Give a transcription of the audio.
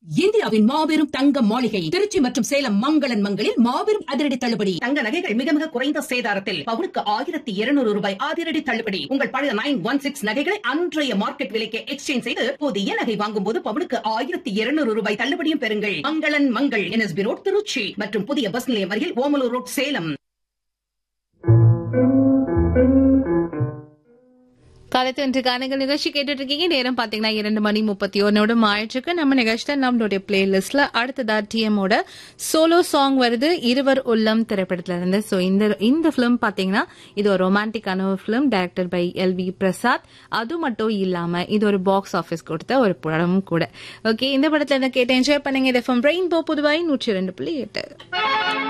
இந்தியாவின் மாபெரும் தங்க மாளிகை திருச்சி மற்றும் சேலம் மங்களன் மங்களில் மாபெரும் அதிரடி தள்ளுபடி தங்க நகைகள் மிக மிக குறைந்த சேதாரத்தில் பவுனுக்கு ஆயிரத்தி இருநூறு ரூபாய் அதிரடி தள்ளுபடி உங்கள் பழைய நைன் ஒன் சிக்ஸ் நகைகளை அன்றைய மார்க்கெட் விலைக்கு எக்ஸ்சேஞ்ச் செய்து புதிய நகை வாங்கும் போது பவுனுக்கு ஆயிரத்தி இருநூறு ரூபாய் தள்ளுபடியும் பெறுங்கள் மங்களன் மங்கள் என்எஸ்பி ரோட் திருச்சி மற்றும் புதிய பஸ் நிலையம் அருகில் ஓமலூர் ரோட் சேலம் காலத்து இன்று கானங்கள் நிகழ்ச்சி கேட்டுட்டு இருக்கீங்க நேரம் பாத்தீங்கன்னா இரண்டு மணி முப்பத்தி ஒன்னோட ஆயிடுச்சுக்கு நம்ம நிகழ்ச்சியில நம்மளுடைய பிளேலிஸ்ட்ல அடுத்ததா டிஎம்மோட சோலோ சாங் வருது இருவர் உள்ளம் திரைப்படத்துல இருந்து ஸோ இந்த இந்த ஃபிலிம் பாத்தீங்கன்னா இது ஒரு ரொமான்டிக்கான ஒரு film director by L V Prasad அது மட்டும் இல்லாம இது ஒரு பாக்ஸ் ஆஃபீஸ் கொடுத்த ஒரு படமும் கூட ஓகே இந்த படத்துல என்ன கேட்டு என்ஜாய் பண்ணுங்க இது எஃப்எம் ரெயின்போ புதுவாய் நூற்றி ரெண்டு புள்ளி எட்டு